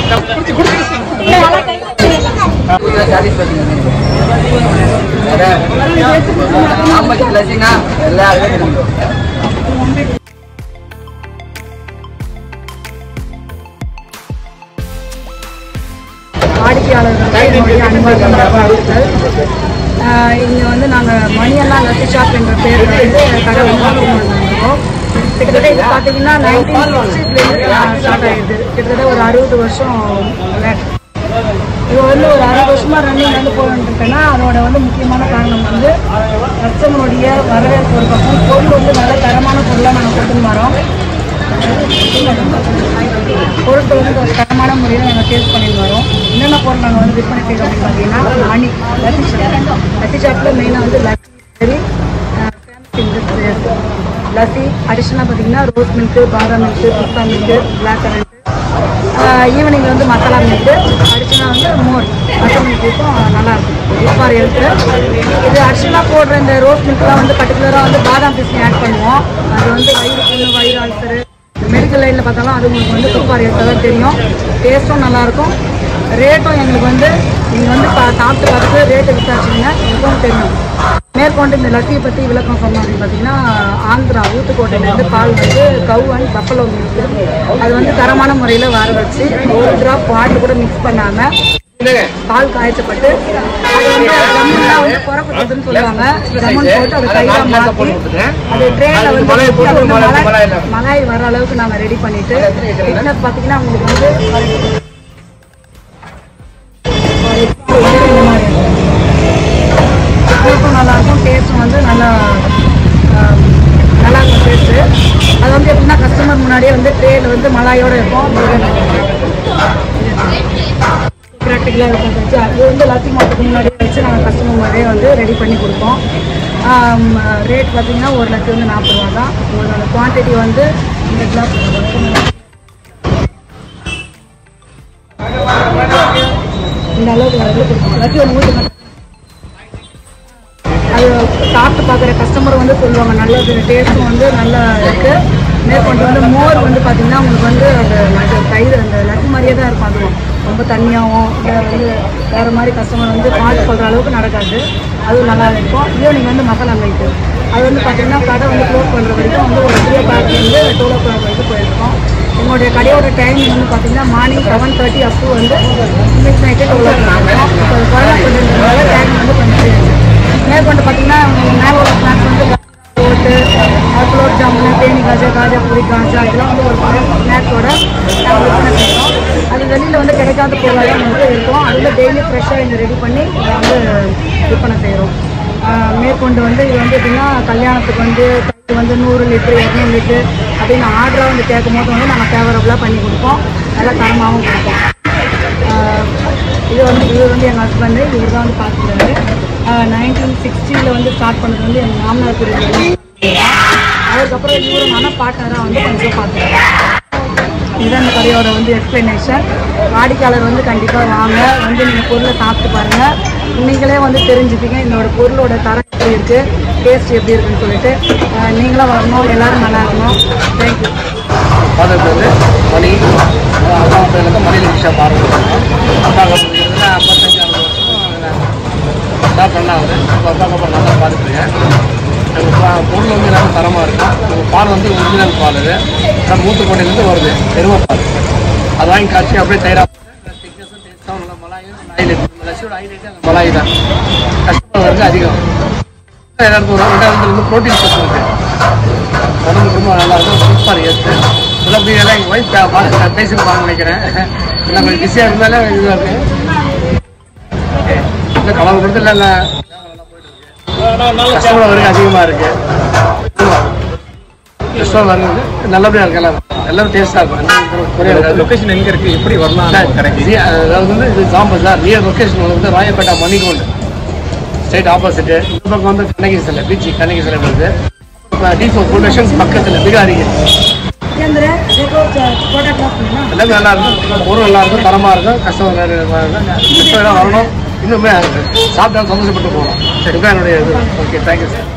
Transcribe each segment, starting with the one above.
வாடிக்கையாளர்களுக்கு என்னுடைய அன்பார்ந்த வாழ்த்துக்கள் ஆஹ் இங்க வந்து நாங்கள் மணியெல்லாம் லட்டு ஷாப் என்ற பேரில் வந்து கடை வந்து open பண்ணிருக்கோம் கிட்டத்தட்ட இது பார்த்தீங்கன்னா நைன்டீன் சிக்ஸ்டீஸ்லேருந்து ஸ்டார்ட் ஆயிடுது கிட்டத்தட்ட ஒரு அறுபது வருஷம் விளையாட்டு இது வந்து ஒரு அறுபது வருஷமா ரன்னிங் வந்து போயிட்டு இருக்கேன்னா அதோட வந்து முக்கியமான காரணம் வந்து கஸ்டமருடைய வரவேற்பு ஒரு பக்கம் பொருள் வந்து நல்ல தரமான பொருளாக நாங்கள் கொண்டு வரோம் பொருட்கள் வந்து ஒரு தரமான முறையில் நாங்கள் சேல்ஸ் பண்ணிட்டு வரோம் என்னென்ன பொருள் நாங்கள் வந்து விற்பனை செய்கிறோம் அப்படின்னு பார்த்தீங்கன்னா மணி லத்தி ஷாப் லத்தி ஷாப்பில் மெயினாக வந்து லத்தி சரி லத்தி அடிஷ்னலாக பார்த்தீங்கன்னா ரோஸ் மில்க்கு பாதாம் மில்க்கு பிஸ்தா மில்க்கு பிளாக் கரண்ட் ஈவினிங் வந்து மசாலா மில்க்கு அடிஷ்னலாக வந்து மோர் மசாலா மில்க்கும் நல்லா இருக்கும் இப்பார் எழுத்து இது அடிஷ்னலாக போடுற இந்த ரோஸ் மில்க்லாம் வந்து பர்டிகுலராக வந்து பாதாம் பீஸ்னி ஆட் பண்ணுவோம் அது வந்து வயிறு புண்ணு வயிறு அல்சரு மெடிக்கல் லைனில் பார்த்தாலும் அது உங்களுக்கு வந்து துப்பாரி தான் தெரியும் டேஸ்ட்டும் நல்லாயிருக்கும் ரேட்டும் எங்களுக்கு வந்து நீங்கள் வந்து பா சாப்பிட்டு பார்த்துட்டு ரேட்டு விசாரிச்சிங்கன்னா எங்களுக்கும் தெரியும் மேற்கொண்டு இந்த லட்டியை பற்றி விளக்கம் சொன்னோம் அப்படின்னு பார்த்தீங்கன்னா ஆந்திரா ஊத்துக்கோட்டையிலேருந்து பால் வந்து கவு அண்ட் பப்பலோ மில்க் அது வந்து தரமான முறையில் வர வச்சு ஒரு ட்ராப் வாட்டர் கூட மிக்ஸ் பண்ணாமல் பால் காய்ச்சப்பட்டு அது வந்து ஜம்முன்லாம் வந்து புறப்பட்டதுன்னு சொல்லுவாங்க ஜம்முன் போட்டு அதை கையில மாற்றி அது ட்ரேல வந்து போட்டு அது வந்து மலாய் மலாய் வர அளவுக்கு நாங்கள் ரெடி பண்ணிட்டு திக்னஸ் பார்த்தீங்கன்னா உங்களுக்கு வந்து திக்னஸும் நல்லா இருக்கும் டேஸ்ட்டும் வந்து நல்லா ஆம், நல்லா இருக்கும் டேஸ்ட்டு அது வந்து எப்படின்னா கஸ்டமர் முன்னாடியே வந்து ட்ரேல வந்து மலாயோட இருக்கும் ப்ராக்டிக்கலாக இருக்கும் வச்சு அது வந்து எல்லாத்தையும் மாட்டுக்கு முன்னாடியே வச்சு நாங்கள் கஸ்டமர் முன்னாடியே வந்து ரெடி பண்ணி கொடுப்போம் ரேட் பார்த்தீங்கன்னா ஒரு லட்சம் வந்து நாற்பது ரூபா தான் உங்களோட குவான்டிட்டி வந்து இந்த கிளாஸ் இந்த அளவுக்கு வந்து கொடுப்போம் லட்சம் ஒரு ஊற்றி அது சாப்பிட்டு பார்க்குற கஸ்டமர் வந்து சொல்லுவாங்க நல்லது டேஸ்ட்டும் வந்து நல்லா இருக்கு மேற்கொண்டு வந்து மோர் வந்து பார்த்தீங்கன்னா உங்களுக்கு வந்து அந்த அது தயிர் அந்த லட்டு மாதிரியே தான் இருக்கும் அதுவும் ரொம்ப தண்ணியாகவும் இல்லை வந்து வேறு மாதிரி கஸ்டமர் வந்து பாட்டு சொல்கிற அளவுக்கு நடக்காது அதுவும் நல்லா இருக்கும் ஈவினிங் வந்து மசாலா மில்க் அது வந்து பார்த்தீங்கன்னா கடை வந்து க்ளோஸ் பண்ணுற வரைக்கும் வந்து ஒரு த்ரீ ஓ கிளாக்லேருந்து டூ ஓ கிளாக் வரைக்கும் போயிருக்கோம் எங்களுடைய கடையோட டைமிங் வந்து பார்த்தீங்கன்னா morning seven thirty up to வந்து midnight two o'clock இருக்கும் இப்போ கொரோனா பண்ணுறதுனால டைம் வந்து கொஞ்சம் change. மேற்கொண்டு பார்த்தீங்கன்னா மேலே உள்ள ஸ்நாக்ஸ் வந்து போட்டு குலோப் ஜாமுன் தேனி காஜா காஜா பூரி காஜா இதெல்லாம் வந்து ஒரு ஸ்நாக்ஸோட நாங்கள் விற்பனை செய்கிறோம் அது வெளியில் வந்து கிடைக்காத பொருளாக வந்து இருக்கும் அதில் டெய்லி ஃப்ரெஷ்ஷாக இங்கே ரெடி பண்ணி இதை வந்து விற்பனை செய்கிறோம் மேற்கொண்டு வந்து இது வந்து எப்படின்னா கல்யாணத்துக்கு வந்து தயிர் வந்து நூறு லிட்டரு இரநூறு லிட்டரு அப்படின்னு ஆர்டராக வந்து கேட்கும் போது வந்து நாங்கள் ஃபேவரபுளாக பண்ணி கொடுப்போம் நல்லா தரமாகவும் கொடுப்போம் ஆஹ் இது வந்து இவர் வந்து எங்கள் ஹஸ்பண்டு இவர் தான் வந்து பார்த்துக்கிறாரு நைன்டீன் சிக்ஸ்டீனில் வந்து ஸ்டார்ட் பண்ணது வந்து எங்கள் மாமனார் பிரிவு அதுக்கப்புறம் இவரும் நானும் பார்ட்னராக வந்து கொஞ்சம் பார்த்துக்கிறேன் இதுதான் இந்த கடையோட வந்து எக்ஸ்பிளனேஷன் வாடிக்கையாளர் வந்து கண்டிப்பாக வாங்க வந்து நீங்கள் பொருளை சாப்பிட்டு பாருங்கள் நீங்களே வந்து தெரிஞ்சுப்பீங்க இதோட பொருளோட தரம் எப்படி இருக்குது டேஸ்ட் எப்படி இருக்குன்னு சொல்லிட்டு ஆஹ் நீங்களும் வரணும் எல்லாரும் நல்லா இருக்கணும் தேங்க்யூ ஃபாதருக்கு வந்து மணி அப்பா பேருக்கு மணி ரிக்ஷா ஆரம்பிச்சாங்க அப்பாவுக்கு வந்து இருந்தால் ஐம்பத்தஞ்சு அறுபது வருஷம் ஸ்டாப் பண்ணாங்க அப்போ அப்பாவுக்கு அப்புறம் நல்லா பார்த்துருக்கேன் எங்கள் பா பொருள் வந்து எல்லாமே தரமாக இருக்கும் எங்கள் பால் வந்து ஒரிஜினல் பால் இது நம்ம மூத்துக்கோட்டையிலேருந்து வருது எருமை பால் அது வாங்கி காய்ச்சி அப்படியே தயிராக திக்னஸும் டேஸ்ட்டாகவும் நல்லா மலாயும் ஹைலைட் லட்சியோட ஹைலைட்டு அந்த மலாய் தான் கஸ்டமர் வந்து அதிகம் எல்லாருக்கும் வரும் ரெண்டாவது வந்து ப்ரோட்டீன் சத்து இருக்குது உடம்பு ரொம்ப நல்லா இருக்கும் சூப்பர் ஏற்று இதெல்லாம் அப்படி எல்லாம் எங்கள் ஒய்ஃப் பேசிருப்பாங்க நினைக்கிறேன் எல்லாம் கொஞ்சம் பிஸியாக இருந்தாலே இதுவாக இருக்கு ஓகே இல்லை கலவை கொடுத்து இல்லை இல்லை கஸ்டமர் வரைக்கும் அதிகமாக இருக்கு கஸ்டமர் வருது நல்லபடியாக இருக்கு எல்லாரும் எல்லாரும் டேஸ்ட்டாக இருக்கும் எந்த குறையும் இருக்காது லொகேஷன் எங்க இருக்கு எப்படி வரலாம் கரெக்ட் அதாவது வந்து இது ஜாம் பஜார் நியர் லொக்கேஷன் வந்து ராயப்பேட்டா மணிகோண்டு ஸ்ட்ரைட் ஆப்போசிட் இந்த பக்கம் வந்து கண்ணகி சிலை பீச் கண்ணகி சிலை வருது டிஃபோ ஃபவுண்டேஷன் பக்கத்தில் மிக அருகில் கேந்திர देखो फोटो ड्रॉप करना எல்லாமே நல்லா இருக்கும் பொருள் நல்லா இருக்கும் தரமாக இருக்கும் கஸ்டமர் கஸ்டமர் வரணும் இன்னுமே சாப்பிட்டா சந்தோஷப்பட்டு போகணும் இதுதான் என்னுடைய இது ஓகே தேங்க்யூ சார்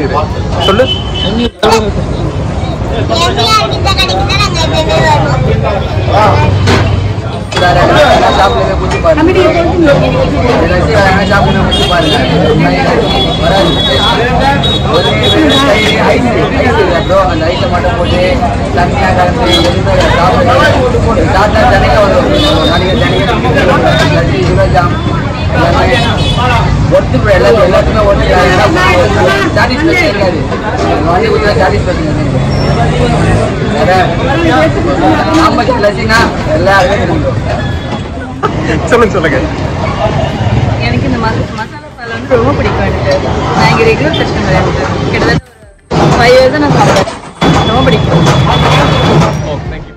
சொல்லு எப்படியா இந்த கடைக்கு தான் நாங்க எப்பயுமே வருவோம் ஷாப்ல குடிச்சு பாருங்க லஸ்ஸி வேணா ஷாப்ல குடிச்சு பாருங்க வராது ஒரு ஐஸ் ஐஸ் ப்ரோ அந்த ஐஸை மட்டும் போட்டு தண்ணியா கலந்து எதுவுமே சாப்பிட்டு சாப்பிட்டா தனியாக வரும் நாளைக்கு தனியாக லஸ்ஸி குலோப்ஜாம் எல்லாமே ஒட்டு ப்ரோ எல்லாத்தையும் எல்லாத்துக்குமே ஒட்டு சாட்டிஸ்ஃபேக்ஷன் இருக்காது வண்டி குடிச்சா சாட்டிஸ்ஃபேக்ஷன் வேற ஆம்பச்சு லஸ்ஸினா எல்லாருமே கிடைக்கும் சொல்லுங்க சொல்லுங்க எனக்கு இந்த மச மசாலா பால் வந்து ரொம்ப பிடிக்கும் எனக்கு நான் இங்கே ரெகுலர் கஸ்டமர் எனக்கு கிட்டத்தட்ட ஒரு ஃபைவ் இயர்ஸ் நான் சாப்பிட்றேன் ரொம்ப பிடிக்கும் ஓ தேங்க்யூ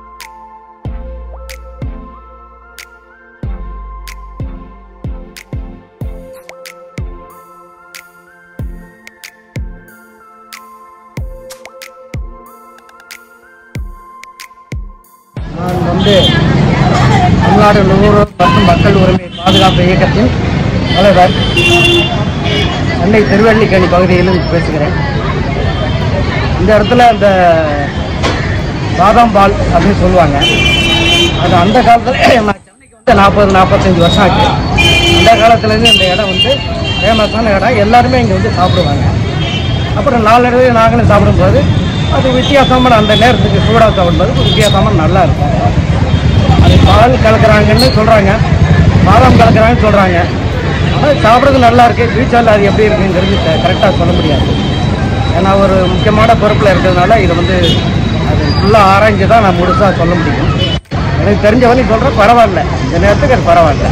நான் வந்து தமிழ்நாடு நுகர்வோர் மற்றும் மக்கள் உரிமை பாதுகாப்பு இயக்கத்தின் தலைவர் சென்னை திருவள்ளிக்கணி பகுதியிலிருந்து பேசுகிறேன் இந்த இடத்துல இந்த பாதாம் பால் அப்படின்னு சொல்லுவாங்க அது அந்த காலத்தில் நான் சென்னைக்கு வந்து நாற்பது நாற்பத்தஞ்சு வருஷம் ஆச்சு அந்த காலத்துலேருந்து இந்த இடம் வந்து ஃபேமஸான இடம் எல்லாருமே இங்கே வந்து சாப்பிடுவாங்க அப்புறம் நாளடைவு நாங்களும் சாப்பிடும்போது அது வித்தியாசமான அந்த நேரத்துக்கு சூடாக சாப்பிடும்போது ஒரு வித்தியாசமாக நல்லா இருக்கும் அது பால் கலக்குறாங்கன்னு சொல்கிறாங்க பாதாம் கலக்குறாங்கன்னு சொல்கிறாங்க ஆனால் சாப்பிட்றது நல்லா இருக்கு ஃபியூச்சரில் அது எப்படி இருக்குங்கிறது கரெக்டாக சொல்ல முடியாது ஏன்னா ஒரு முக்கியமான பொறுப்பில் இருக்கிறதுனால இதை வந்து அது ஃபுல்லாக ஆராய்ஞ்சு தான் நான் முழுசாக சொல்ல முடியும் எனக்கு தெரிஞ்ச வரையும் சொல்கிறேன் பரவாயில்ல இந்த நேரத்துக்கு அது பரவாயில்ல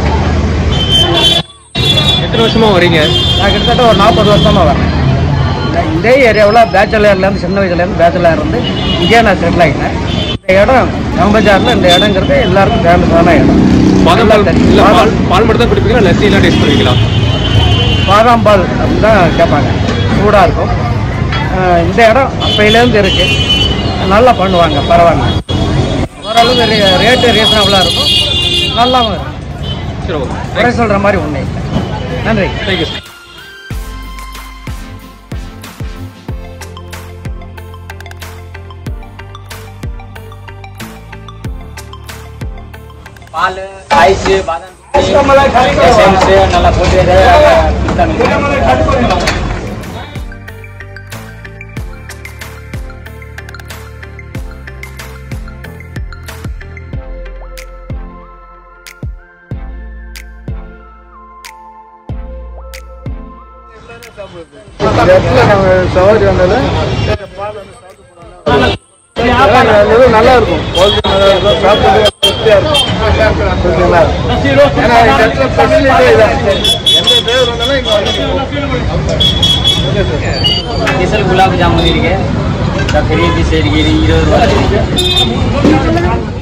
எத்தனை வருஷமா வரீங்க நான் கிட்டத்தட்ட ஒரு நாற்பது வருஷமாக வரேன் இந்த- இதே ஏரியாவில் பேச்சுலர்லேருந்து சின்ன வயசுலேருந்து பேச்சுலர் இருந்து இங்கே நான் செட்டில் ஆகிட்டேன் இந்த இடம் நம்பஜாரில் இந்த இடங்கிறது எல்லாருக்கும் ஃபேமஸான இடம் பாதாம் பால் நல்லா தெரியும். இல்ல பால் பாதாம் பால் மட்டும் தான் குடிப்பீங்களா லஸ்ஸி எல்லாம் டேஸ்ட் பண்ணுவீங்களா பாதாம் பால் அப்படின்னு தான் கேட்பாங்க சூடாக இருக்கும் ஆஹ் இந்த இடம் அப்பையிலேருந்து இருக்குது நல்லா பண்ணுவாங்க பரவாயில்ல ஓரளவு ரே- ரேட்டு ரீசனபுளாக இருக்கும் நல்லாவும் இருக்கும் சரி ஓகே குறை சொல்கிற மாதிரி ஒன்று இல்லை நன்றி தேங்க்யூ பால் ஐஸ் பாதாம் எசன்ஸ் நல்லா போட்டு சவாரி வந்தது நல்லா இருக்கும் சாப்பிட்டு திருப்தியா இருக்கும் ஓகேங்களா ஏன்னா இந்த இடத்துல ஃபெசிலிட்டி இதான் எந்த டிரைவர் வந்தாலும் இங்கே வந்து ஸ்பெஷல் குலாப் ஜாமுன் இருக்கு இந்த பெரிய பீஸ் இருக்கு இது இருபது ரூபா இருக்கு